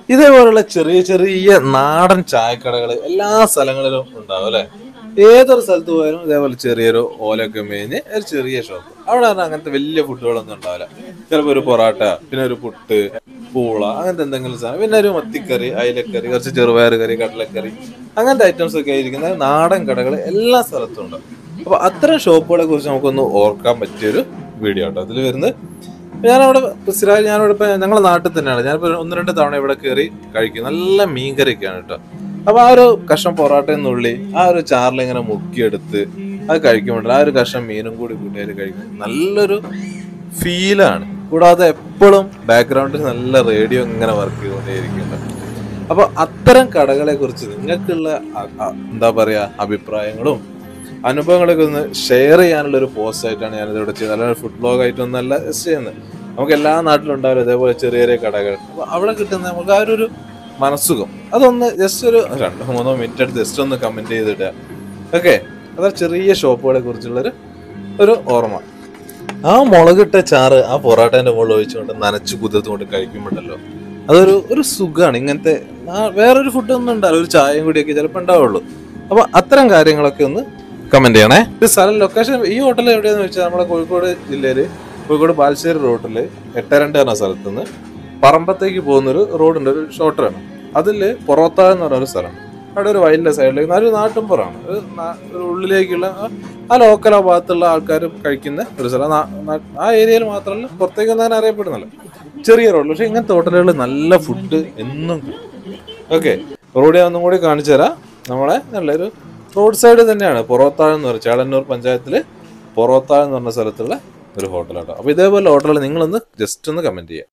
ഇതേപോലുള്ള ചെറിയ ചെറിയ നാടൻ ചായക്കടകൾ എല്ലാ സ്ഥലങ്ങളിലും ഉണ്ടാവും അല്ലെ ഏതൊരു സ്ഥലത്ത് പോയാലും ഇതേപോലെ ചെറിയൊരു ഓലൊക്കെ മേഞ്ഞ് ഒരു ചെറിയ ഷോപ്പ് അവിടെ പറഞ്ഞാൽ അങ്ങനത്തെ വലിയ ഫുഡുകളൊന്നും ഉണ്ടാവില്ല ചിലപ്പോൾ ഒരു പൊറാട്ട പിന്നെ ഒരു പുട്ട് പൂള അങ്ങനത്തെ എന്തെങ്കിലും സാധനം പിന്നെ ഒരു മത്തിക്കറി അയിലക്കറി കുറച്ച് ചെറുപയർ കറി കടലക്കറി അങ്ങനത്തെ ഐറ്റംസ് ഒക്കെ ആയിരിക്കുന്ന നാടൻ കടകൾ എല്ലാ സ്ഥലത്തും ഉണ്ട് അപ്പൊ അത്തരം ഷോപ്പുകളെ കുറിച്ച് നമുക്കൊന്ന് ഓർക്കാൻ പറ്റിയൊരു വീഡിയോ കേട്ടോ അതിൽ വരുന്നത് ഞാനവിടെ സ്ഥിരമായി ഞാനിവിടെ ഇപ്പൊ ഞങ്ങളുടെ നാട്ടിൽ തന്നെയാണ് ഞാനിപ്പോ ഒന്ന് രണ്ട് തവണ ഇവിടെ കയറി കഴിക്കും നല്ല മീൻകറിയൊക്കെയാണ് കേട്ടോ അപ്പൊ ആ ഒരു കഷ്ണം പൊറോട്ടയിൽ നിന്നുള്ളി ആ ഒരു ചാറിൽ ഇങ്ങനെ മുക്കിയെടുത്ത് അത് കഴിക്കുമ്പോൾ ആ ഒരു കഷ്ണം മീനും കൂടി കൂട്ടിയാൽ കഴിക്കും നല്ലൊരു ഫീലാണ് കൂടാതെ എപ്പോഴും ബാക്ക്ഗ്രൗണ്ടിൽ നല്ല റേഡിയോ ഇങ്ങനെ വർക്ക് ചെയ്തുകൊണ്ടേയിരിക്കുന്നുണ്ട് അപ്പൊ അത്തരം കടകളെ കുറിച്ച് നിങ്ങൾക്കുള്ള അ- അ- എന്താ പറയാ അഭിപ്രായങ്ങളും അനുഭവങ്ങളൊക്കെ ഒന്ന് ഷെയർ ചെയ്യാനുള്ള ഒരു പോസ്റ്റ് ആയിട്ടാണ് ഞാനിത് ഇവിടെ ചെയ്യുന്നത് അല്ലാതെ ഫുഡ് ബ്ലോഗ് ആയിട്ടൊന്നല്ല ജസ്റ്റ് ചെയ്യുന്നത് നമുക്ക് എല്ലാ നാട്ടിലും ഉണ്ടാവില്ല ഇതേപോലെ ചെറിയ ചെറിയ കടകൾ അപ്പൊ അവിടെ കിട്ടുന്ന നമുക്ക് ആ ഒരു മനസ്സുഖം അതൊന്ന് ജസ്റ്റ് ഒരു രണ്ടോ മൂന്നോ മിനിറ്റ് എടുത്ത് ജസ്റ്റ് ഒന്ന് കമന്റ് ചെയ്തിടുക ഓക്കെ അതാ ചെറിയ ഷോപ്പുകളെ കുറിച്ചുള്ളൊരു ഒരു ഓർമ്മ ആ മുളകിട്ട ചാറ് ആ പൊറോട്ടേന്റെ മുകളിൽ ഒഴിച്ചുകൊണ്ട് നനച്ച് കുതിർത്തുകൊണ്ട് കഴിക്കുമ്പോണ്ടല്ലോ അതൊരു ഒരു സുഖമാണ് ഇങ്ങനത്തെ ആ- വേറൊരു ഫുഡ് ഒന്നും ഉണ്ടാവില്ല ഒരു ചായയും കൂടിയൊക്കെ ചിലപ്പോൾ ഉണ്ടാവുള്ളൂ അപ്പൊ അത്തരം കാര്യങ്ങളൊക്കെ ഒന്ന് കമന്റ് ചെയ്യണേ ഇത് സ്ഥലം ലൊക്കേഷൻ ഈ ഹോട്ടൽ എവിടെയാന്ന് വെച്ചാൽ നമ്മുടെ കോഴിക്കോട് ജില്ലയില് കോഴിക്കോട് ബാലുശ്ശേരി റോഡില് എട്ടരണ്ട് എന്ന സ്ഥലത്ത് നിന്ന് പറമ്പത്തേക്ക് പോകുന്നൊരു റോഡുണ്ട് ഒരു ഷോർട്ടറാണ് അതില് പൊറോത്ത എന്ന് പറഞ്ഞ ഒരു സ്ഥലം അവിടെ ഒരു വയലിന്റെ സൈഡിലേക്ക് ഒരു നാട്ടുംപുറമാണ് ഒരു നാ- ഒരു ഉള്ളിലേക്കുള്ള ആ- ആ ലോക്കൽ ആ ഭാഗത്തുള്ള ആൾക്കാർ കഴിക്കുന്ന ഒരു സ്ഥലം നാ- നാ- ആ ഏരിയയിൽ മാത്രമല്ല പുറത്തേക്കൊന്നും അങ്ങനെ അറിയപ്പെടുന്നില്ല ചെറിയ റോഡ് പക്ഷെ ഇങ്ങനത്തെ ഹോട്ടലുകൾ നല്ല ഫുഡ് എന്നും ഓക്കെ റോഡ് ഞാൻ ഒന്നും കൂടി കാണിച്ചു തരാം നമ്മളെ നല്ലൊരു റോഡ് സൈഡ് തന്നെയാണ് പൊറോത്താഴ് എന്ന് പറയും ചേളന്നൂർ പഞ്ചായത്തില് പൊറോത്താഴ് എന്ന് പറഞ്ഞ സ്ഥലത്തുള്ള ഒരു ഹോട്ടലാട്ടോ അപ്പൊ ഇതേപോലെ ഹോട്ടലുകൾ നിങ്ങളൊന്ന് ജസ്റ്റ് ഒന്ന് കമന്റ് ചെയ്യാം